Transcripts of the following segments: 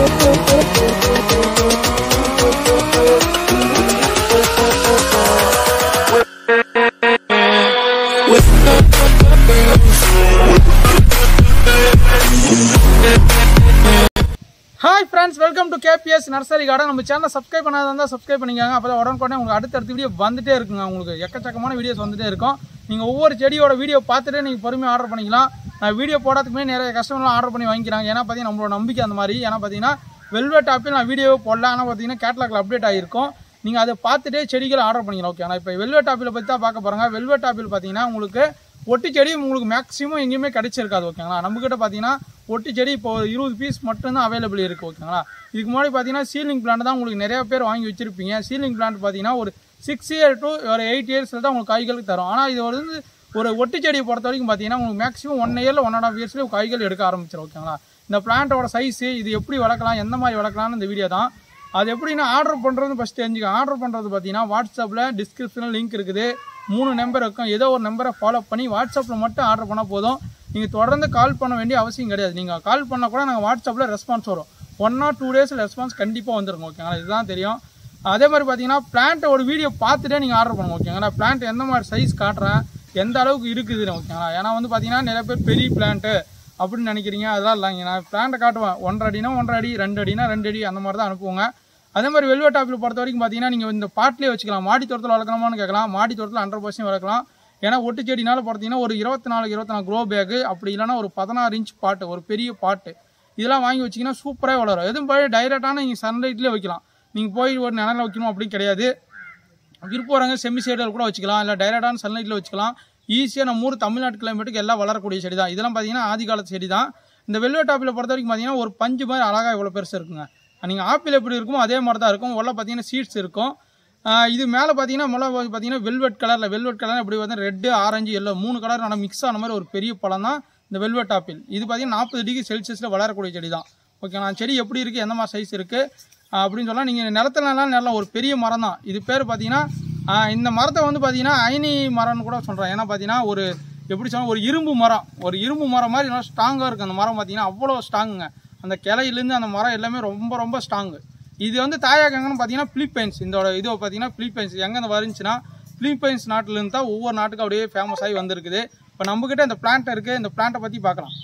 hi friends welcome to KPS nursery garden நம்ம சேனலை subscribe பண்ணாத இருந்தால் சப்ஸ்கிரைப் பண்ணிக்கோங்க அப்போ தான் உடனுக்குடனே உங்களுக்கு அடுத்தடுத்த வீடியோ வந்துட்டே இருக்குங்க உங்களுக்கு எக்கச்சக்கமான வீடியோஸ் வந்துட்டே இருக்கும் நீங்கள் ஒவ்வொரு செடியோட வீடியோ பார்த்துட்டு நீங்கள் பொறுமையாக ஆர்டர் பண்ணிக்கலாம் நான் வீடியோ போடாதுக்கு முன்னாடி நிறைய கஸ்டமர்லாம் ஆர்டர் பண்ணி வாங்கிக்கிறாங்க ஏன்னா பார்த்தீங்கன்னா நம்மளோட நம்பிக்கை அந்த மாதிரி ஏன்னா பார்த்தீங்கன்னா வெல்வெட் ஆப்பில் நான் வீடியோ போடல ஆனால் பார்த்தீங்கன்னா கேட்லாக்ல அப்டேட் ஆகிருக்கும் நீங்கள் அதை பார்த்துட்டே செடிகளை ஆர்டர் பண்ணிக்கலாம் ஓகே ஆனால் இப்போ வெல்வெட் ஆப்பில் பற்றி தான் பார்க்க போகிறாங்க வெல்வெட் ஆப்பில் பார்த்தீங்கன்னா உங்களுக்கு ஒட்டு செடி உங்களுக்கு மேக்ஸிமம் எங்கேயுமே கிடைச்சிருக்காது ஓகேங்களா நம்மக்கிட்ட பார்த்தீங்கன்னா ஒட்டு செடி இப்போ ஒரு இருபது பீஸ் மட்டும்தான் அவைலபிள் இருக்குது ஓகேங்களா இதுக்கு முன்னாடி பார்த்தீங்கன்னா சீலிங் பிளான்ட் தான் உங்களுக்கு நிறைய பேர் வாங்கி வச்சிருப்பீங்க சீலிங் பிளான்ட் பார்த்தீங்கன்னா ஒரு சிக்ஸ் இயர் டு ஒரு எயிட் இயர்ஸில் தான் உங்களுக்கு காய்களுக்கு தரும் ஆனால் இது வந்து ஒரு ஒட்டு செடியை பொறுத்த வரைக்கும் பார்த்தீங்கன்னா உங்களுக்கு மேக்ஸிமம் ஒன் இயரில் ஒன் அண்ட் ஆஃப் இயர்ஸ்லேயே காய்கள் எடுக்க ஆரம்பிச்சிடும் ஓகேங்களா இந்த பிளான்ட்டோட சைஸு இது எப்படி வளர்க்கலாம் எந்த மாதிரி வளர்க்கலாம்னு இந்த வீடியோ தான் அது எப்படின்னா ஆர்டர் பண்ணுறது ஃபஸ்ட் தெரிஞ்சுக்க ஆர்டர் பண்ணுறது பார்த்தீங்கன்னா வாட்ஸ்அப்பில் டிஸ்கிரிப்ஷனில் லிங்க் இருக்குது மூணு நம்பர் இருக்கும் ஏதோ ஒரு நம்பரை ஃபாலோ பண்ணி வாட்ஸ்அப்பில் மட்டும் ஆர்டர் பண்ணால் போதும் நீங்கள் தொடர்ந்து கால் பண்ண வேண்டிய அவசியம் கிடையாது நீங்கள் கால் பண்ணால் கூட நாங்கள் வாட்ஸ்அப்பில் ரெஸ்பான்ஸ் வரும் ஒன் ஆர் டூ டேஸில் ரெஸ்பான்ஸ் கண்டிப்பாக வந்துருங்க ஓகேங்களா இதுதான் தெரியும் அதே மாதிரி பார்த்தீங்கன்னா பிளான்ட்டோட வீடியோ பார்த்துட்டே நீங்கள் ஆர்டர் பண்ணுங்க ஓகேங்களா பிளான்ட் எந்த மாதிரி சைஸ் காட்டுறேன் எந்த அளவுக்கு இருக்குதுன்னு ஓகேங்களா ஏன்னா வந்து பார்த்தீங்கன்னா நிறைய பேர் பெரிய பிளான்ட்டு அப்படின்னு நினைக்கிறீங்க அதெல்லாம் இல்லைங்க நான் பிளான்ட்டை காட்டுவேன் ஒன்றரை அடினா ஒன்றரை அடி ரெண்டு அடினா ரெண்டு அடி அந்த மாதிரி தான் அனுப்புவோங்க அதே மாதிரி வெல்வெட் ஆப்பிள் பொறுத்த வரைக்கும் பார்த்தீங்கன்னா நீங்கள் இந்த பாட்டிலே வச்சுக்கலாம் மாடி தோட்டத்தில் வளர்க்கலாமான்னு கேட்கலாம் மாடி தோட்டத்தில் ஹண்ட்ரட் பர்சன்ட் வளர்க்கலாம் ஏன்னா ஒட்டு செடினால பார்த்தீங்கன்னா ஒரு இருபத்தி நாலு இருபத்தி நாலு க்ரோ பேக்கு அப்படி இல்லைன்னா ஒரு பதினாறு இன்ச் பாட்டு ஒரு பெரிய பாட்டு இதெல்லாம் வாங்கி வச்சிங்கன்னா சூப்பராக வளரும் எதுவும் போய் டைரெக்டான நீங்கள் சன்லைட்லேயே வைக்கலாம் நீங்கள் போய் ஒரு நிழலில் வைக்கணும் அப்படின்னு கிடையாது விருப்பவரங்க செமி சைடில் கூட வச்சுக்கலாம் இல்லை டைரெக்டான சன்லைட்டில் வச்சுக்கலாம் ஈஸியாக நம்ம ஊர் தமிழ்நாட்டு கிளைமேட்டுக்கு எல்லாம் வளரக்கூடிய செடி தான் இதெல்லாம் பார்த்தீங்கன்னா ஆதி காலத்து செடி தான் இந்த வெல்வெட் ஆப்பிளை பொறுத்த வரைக்கும் பார்த்தீங்கன்னா ஒரு பஞ்சு மாதிரி அழகாக இவ்வளோ பெருசு இருக்குங்க நீங்கள் ஆப்பிள் எப்படி இருக்குமோ அதே மாதிரி தான் இருக்கும் உள்ள பார்த்தீங்கன்னா சீட்ஸ் இருக்கும் ஆஹ் இது மேலே பார்த்தீங்கன்னா முளை பார்த்தீங்கன்னா வெல்வெட் கலரில் வெல்வெட் கலர் எப்படி பார்த்தீங்கன்னா ரெட்டு ஆரஞ்சு எல்லோ மூணு கலர் ஆனால் மிக்ஸ் ஆன மாதிரி ஒரு பெரிய பழம் தான் இந்த வெல்வெட் ஆப்பிள் இது பார்த்தீங்கன்னா நாற்பது டிகிரி செல்சியஸில் வளரக்கூடிய செடி தான் ஓகே நான் செடி எப்படி இருக்குது எந்த மாதிரி சைஸ் இருக்குது அப்படின்னு சொல்லலாம் நீங்கள் நிலத்துல நல்லா நல்லா ஒரு பெரிய மரம் தான் இது பேர் பார்த்தீங்கன்னா ஆஹ் இந்த மரத்தை வந்து பார்த்தீங்கன்னா அயனி மரம்னு கூட சொல்கிறேன் ஏன்னா பார்த்தீங்கன்னா ஒரு எப்படி சொன்னால் ஒரு இரும்பு மரம் ஒரு இரும்பு மரம் மாதிரி நல்லா ஸ்ட்ராங்காக இருக்குது அந்த மரம் பார்த்தீங்கன்னா அவ்வளோ ஸ்ட்ராங்குங்க அந்த கிளையிலேருந்து அந்த மரம் எல்லாமே ரொம்ப ரொம்ப ஸ்ட்ராங்கு இது வந்து தாயாக எங்கன்னு பார்த்தீங்கன்னா பிலிப்பைன்ஸ் இதோட இது பார்த்தீங்கன்னா பிலிப்பைன்ஸ் எங்கே வந்துச்சுன்னா பிலிப்பைன்ஸ் நாட்டிலேருந்து தான் ஒவ்வொரு நாட்டுக்கும் அப்படியே ஃபேமஸ் ஆகி வந்திருக்குது இப்போ நம்மக்கிட்ட இந்த பிளான்ட் இருக்குது இந்த பிளான்ட்டை பற்றி பார்க்கலாம்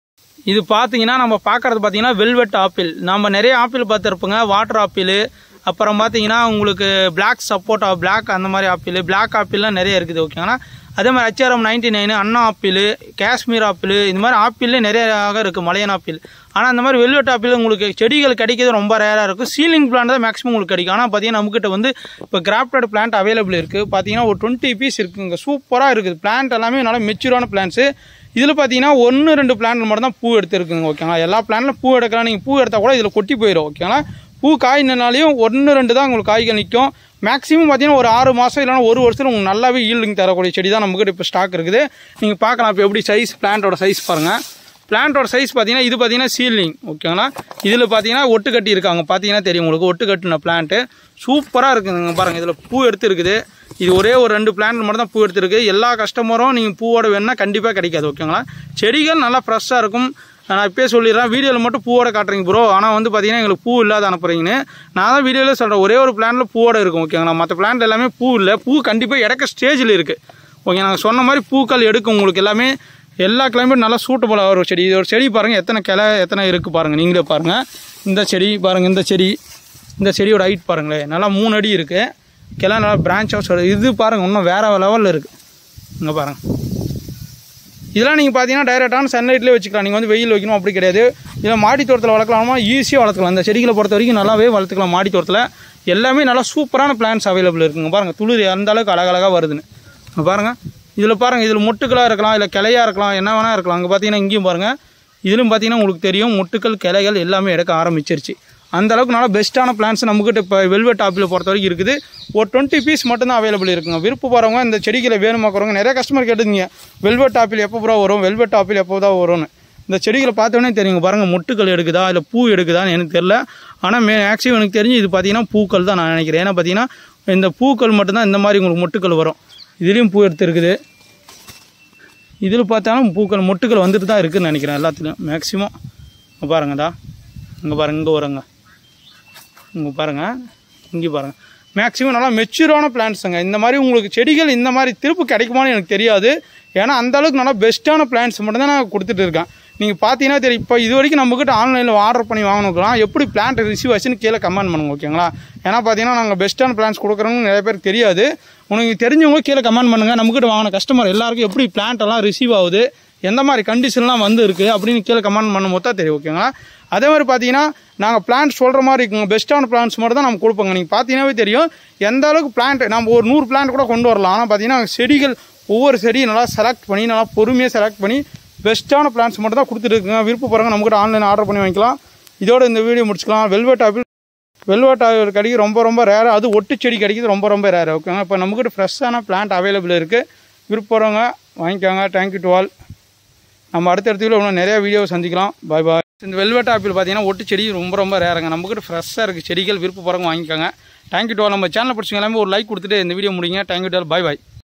இது பார்த்தீங்கன்னா நம்ம பார்க்கறது பார்த்தீங்கன்னா வெல்வெட் ஆப்பிள் நம்ம நிறைய ஆப்பிள் பார்த்துருப்போங்க வாட்டர் ஆப்பிள் அப்புறம் பார்த்தீங்கன்னா உங்களுக்கு பிளாக் சப்போட்டா பிளாக் அந்த மாதிரி ஆப்பிள் பிளாக் ஆப்பிள்லாம் நிறைய இருக்குது ஓகேங்களா அதே மாதிரி ஹச்ஆர்எம் நைன்டி நைனு அண்ணா ஆப்பிள் காஷ்மீர் ஆப்பிள் இந்த மாதிரி ஆப்பிள்லேயே நிறைய ரகம் இருக்குது மலையன் ஆப்பிள் ஆனால் அந்த மாதிரி வெல்வெட் ஆப்பிள் உங்களுக்கு செடிகள் கிடைக்கிறது ரொம்ப ரேராக இருக்கும் சீலிங் பிளான்ட் தான் மேக்ஸிமம் உங்களுக்கு கிடைக்கும் ஆனால் பார்த்தீங்கன்னா நம்மக்கிட்ட வந்து இப்போ கிராஃப்டட் பிளான்ட் அவைலபிள் இருக்குது பார்த்தீங்கன்னா ஒரு டுவெண்ட்டி பீஸ் இருக்குங்க சூப்பராக இருக்குது பிளான்ட் எல்லாமே நல்லா மெச்சூரான பிளான்ட்ஸு இதில் பார்த்தீங்கன்னா ஒன்று ரெண்டு பிளான்ட் மட்டும் தான் பூ எடுத்துருக்குங்க ஓகேங்களா எல்லா பிளான்ட்ல பூ எடுக்கலாம் நீங்கள் பூ எடுத்தால் கூட இதில் கொட்டி போயிடும் ஓகேங்களா பூ காய்னாலையும் ஒன்று ரெண்டு தான் உங்களுக்கு காய்கள் நிற்கும் மேக்ஸிமம் பார்த்தீங்கன்னா ஒரு ஆறு மாதம் இல்லைனா ஒரு வருஷத்தில் உங்களுக்கு நல்லாவே ஈல்டிங் தரக்கூடிய செடி தான் நம்மக்கிட்ட இப்போ ஸ்டாக் இருக்குது நீங்கள் பார்க்கலாம் இப்போ எப்படி சைஸ் பிளான்ட்டோட சைஸ் பாருங்கள் பிளான்ட்டோட சைஸ் பார்த்தீங்கன்னா இது பார்த்தீங்கன்னா சீலிங் ஓகேங்களா இதில் பார்த்தீங்கன்னா ஒட்டு கட்டி இருக்காங்க பார்த்தீங்கன்னா தெரியும் உங்களுக்கு ஒட்டு கட்டின பிளான்ட்டு சூப்பராக இருக்குதுங்க பாருங்கள் இதில் பூ எடுத்து இருக்குது இது ஒரே ஒரு ரெண்டு பிளான்ட் மட்டும் தான் பூ எடுத்துருக்கு எல்லா கஸ்டமரும் நீங்கள் பூவோட வேணும்னா கண்டிப்பாக கிடைக்காது ஓகேங்களா செடிகள் நல்லா ஃப்ரெஷ்ஷாக இருக்கும் நான் இப்பயே சொல்லிடுறேன் வீடியோவில் மட்டும் பூவோட காட்டுறீங்க ப்ரோ ஆனால் வந்து பார்த்தீங்கன்னா எங்களுக்கு பூ இல்லாத அனுப்புறீங்கன்னு நான் தான் வீடியோவில் சொல்கிறேன் ஒரே ஒரு பிளான்ட்டில் பூவோட இருக்கும் ஓகேங்களா மற்ற பிளான்ட் எல்லாமே பூ இல்லை பூ கண்டிப்பாக இடக்க ஸ்டேஜில் இருக்குது ஓகே நாங்கள் சொன்ன மாதிரி பூக்கள் எடுக்கும் உங்களுக்கு எல்லாமே எல்லா கிளைமேட் நல்லா சூட்டபுளாக ஒரு செடி இது ஒரு செடி பாருங்கள் எத்தனை கிளை எத்தனை இருக்குது பாருங்கள் நீங்களே பாருங்கள் இந்த செடி பாருங்கள் இந்த செடி இந்த செடியோட ஹைட் பாருங்களேன் நல்லா மூணு அடி இருக்குது கிளை நல்லா பிரான்ச் ஹவுஸ் இது பாருங்கள் இன்னும் வேறு லெவலில் இருக்குது இங்கே பாருங்கள் இதெல்லாம் நீங்கள் பார்த்தீங்கன்னா டைரெக்டான சன்லைட்லேயே வச்சுக்கலாம் நீங்கள் வந்து வெயில் வைக்கணும் அப்படி கிடையாது இதில் மாடி தோட்டத்தில் வளர்க்கலாமா ஈஸியாக வளர்த்துக்கலாம் இந்த செடிகளை பொறுத்த வரைக்கும் நல்லாவே வளர்த்துக்கலாம் மாடி தோட்டத்தில் எல்லாமே நல்லா சூப்பரான பிளான்ஸ் அவைலபிள் இருக்குங்க பாருங்கள் துளிர் அந்த அளவுக்கு அழகழகாக வருதுன்னு இங்க பாருங்கள் இதில் பாருங்கள் இதில் மொட்டுக்களாக இருக்கலாம் இல்லை கிளையாக இருக்கலாம் என்ன வேணால் இருக்கலாம் அங்கே பார்த்தீங்கன்னா இங்கேயும் பாருங்கள் இதிலும் பார்த்தீங்கன்னா உங்களுக்கு தெரியும் மொட்டுக்கள் கிளைகள் எல்லாமே எடுக்க ஆரம்பிச்சிருச்சு அந்த அளவுக்கு நல்லா பெஸ்ட்டான பிளான்ஸ் நம்மக்கிட்ட இப்போ வெல்வெட் ஆப்பில் பொறுத்த வரைக்கும் இருக்குது ஒரு டுவெண்ட்டி பீஸ் மட்டும்தான் அவைலபிள் இருக்குங்க விருப்பப்படுறவங்க இந்த செடிகளை வேணுமாக்குறவங்க நிறைய கஸ்டமர் கேட்டுங்க வெல்வெட் ஆப்பிள் எப்போ ப்ரோ வரும் வெல்வெட் ஆப்பிள் எப்போ தான் வரும்னு இந்த செடிகளை பார்த்தோன்னே தெரியுங்க பாருங்கள் மொட்டுக்கள் எடுக்குதா இல்லை பூ எடுக்குதான்னு எனக்கு தெரில ஆனால் மே மேக்ஸிமம் எனக்கு தெரிஞ்சு இது பார்த்தீங்கன்னா பூக்கள் தான் நான் நினைக்கிறேன் ஏன்னா பார்த்தீங்கன்னா இந்த பூக்கள் மட்டும்தான் இந்த மாதிரி உங்களுக்கு மொட்டுக்கள் வரும் இதுலேயும் பூ எடுத்து இருக்குது இதில் பார்த்தாலும் பூக்கள் மொட்டுக்கள் வந்துட்டு தான் இருக்குதுன்னு நினைக்கிறேன் எல்லாத்துலேயும் மேக்ஸிமம் பாருங்கடா இங்கே பாருங்க இங்கே வருங்க இங்கே பாருங்கள் இங்கே பாருங்கள் மேக்ஸிமம் நல்லா மெச்சூரான பிளான்ஸுங்க இந்த மாதிரி உங்களுக்கு செடிகள் இந்த மாதிரி திருப்பு கிடைக்குமான்னு எனக்கு தெரியாது ஏன்னா அந்த அளவுக்கு நல்லா பெஸ்ட்டான பிளான்ஸ் மட்டும் தான் நான் கொடுத்துட்டு இருக்கேன் நீங்கள் பார்த்தீங்கன்னா தெரியும் இப்போ இது வரைக்கும் நம்மக்கிட்ட ஆன்லைனில் ஆர்டர் பண்ணி வாங்கணுக்கலாம் எப்படி பிளான்ட் ரிசீவ் ஆச்சுன்னு கீழே கமெண்ட் பண்ணுங்க ஓகேங்களா ஏன்னா பார்த்தீங்கன்னா நாங்கள் பெஸ்ட்டான பிளான்ஸ் கொடுக்குறோங்க நிறைய பேர் தெரியாது உனக்கு தெரிஞ்சவங்க கீழே கமெண்ட் பண்ணுங்கள் நம்மக்கிட்ட வாங்கின கஸ்டமர் எல்லாருக்கும் எப்படி பிளான்ட் எல்லாம் ரிசீவ் ஆகுது எந்த மாதிரி கண்டிஷன்லாம் வந்து இருக்குது அப்படின்னு கீழே கமெண்ட் பண்ணும் போது தான் தெரியும் ஓகேங்களா அதே மாதிரி பார்த்தீங்கன்னா நாங்கள் பிளான்ட் சொல்கிற மாதிரி இருக்குங்க பெஸ்ட்டான பிளான்ஸ் மட்டும் தான் நம்ம கொடுப்போங்க நீங்கள் பார்த்தீங்கன்னாவே தெரியும் எந்த அளவுக்கு பிளான்ட் நம்ம ஒரு நூறு பிளான்ட் கூட கொண்டு வரலாம் ஆனால் பார்த்தீங்கன்னா செடிகள் ஒவ்வொரு செடியும் நல்லா செலக்ட் பண்ணி நல்லா பொறுமையாக செலக்ட் பண்ணி பெஸ்ட்டான பிளான்ஸ் மட்டும் தான் கொடுத்துட்டு இருக்குங்க விருப்பப்படுறவங்க நம்மக்கிட்ட ஆன்லைன் ஆர்டர் பண்ணி வாங்கிக்கலாம் இதோட இந்த வீடியோ முடிச்சுக்கலாம் வெல்வெட் ஆப்பிள் வெல்வெட் ஆயில் கிடைக்க ரொம்ப ரொம்ப ரேர் அது ஒட்டு செடி கிடைக்கிறது ரொம்ப ரொம்ப ரேர் ஓகேங்க இப்போ நம்மக்கிட்ட ஃப்ரெஷ்ஷான பிளான்ட் அவைலபிள் இருக்குது விருப்பப்படுறவங்க வாங்கிக்கோங்க தேங்க்யூ டு ஆல் நம்ம அடுத்தடுத்த வீடியோ இன்னும் நிறைய வீடியோ சந்திக்கலாம் பாய் பாய் இந்த வெல்வெட் ஆப்பிள் பார்த்தீங்கன்னா ஒட்டு செடி ரொம்ப ரொம்ப ரேருங்க நம்மக்கிட்ட ஃப்ரெஷ்ஷாக இருக்குது செடிகள் விருப்பப்படுறவங்க வாங்கிக்கோங்க தேங்க்யூ டு ஆல் நம்ம சேனல் பிடிச்சிங்க எல்லாமே ஒரு லைக் கொடுத்துட்டு இந்த வீடியோ முடிங்க thank you to all bye bye